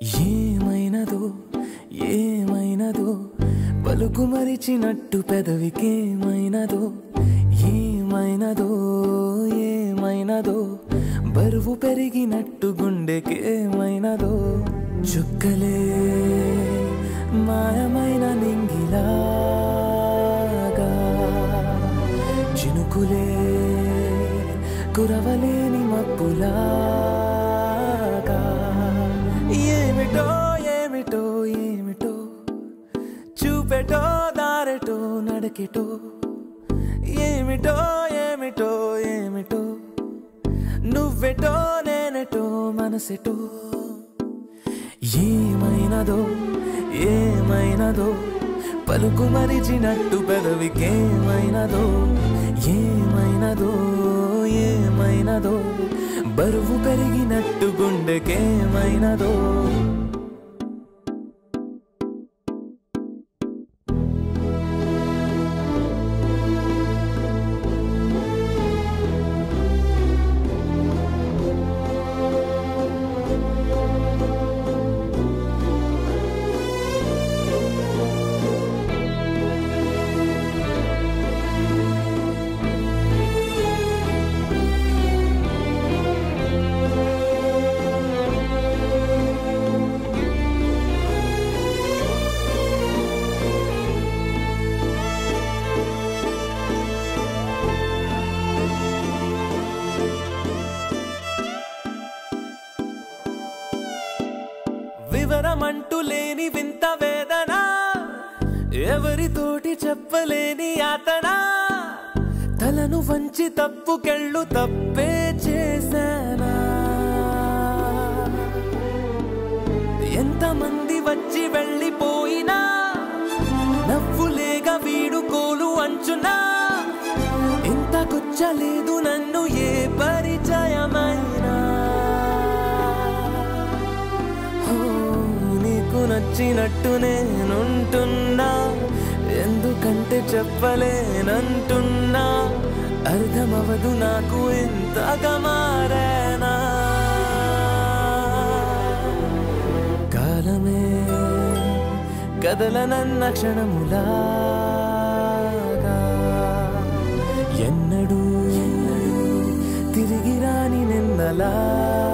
ఏమైనదో ఏమైనదో పలుకు మరిచినట్టు పెదవికేమైనదో ఏమైనదో ఏమైనదో బరువు పెరిగినట్టు గుండెకేమైనదో చుక్కలే మాయమైన నింగిలాగా చినుకులే కురవలేని మబ్బులాగా ఏమిటో ఏమిటో ఏమిటో చూపెటో దారెటో నడకెటో ఏమిటో ఏమిటో ఏమిటో నువ్వెటో నేనెటో మనసెటో ఏమైనదో ఏమైనదో పలుకు మరిచినట్టు పెదవికేమైనదో ఏమైనదో ఏమైనదో బరువు పెరిగినట్టు గుండెకేమైనదో వివరమంటూ లేని వింత వేదన ఎవరితోటి చెప్పలేని యాతన తలను వంచి తప్పుకెళ్ళు తప్పే చేశానా ఎంతమంది వచ్చి వెళ్ళిపోయినా నవ్వులేగా వీడుకోలు అంచునా ఇంత గుచ్చలేదు నన్ను ఏ పరిచయమైనా ఓ, నీకు నచ్చినట్టు నేనుంటున్నా ఎందుకంటే చెప్పలేనంటున్నా అర్థమవదు నాకు ఇంతగా మారేనా కాలమే కదలనన్న క్షణములాగా ఎన్నడూ ఎన్నడూ తిరిగి రాని నిన్నలా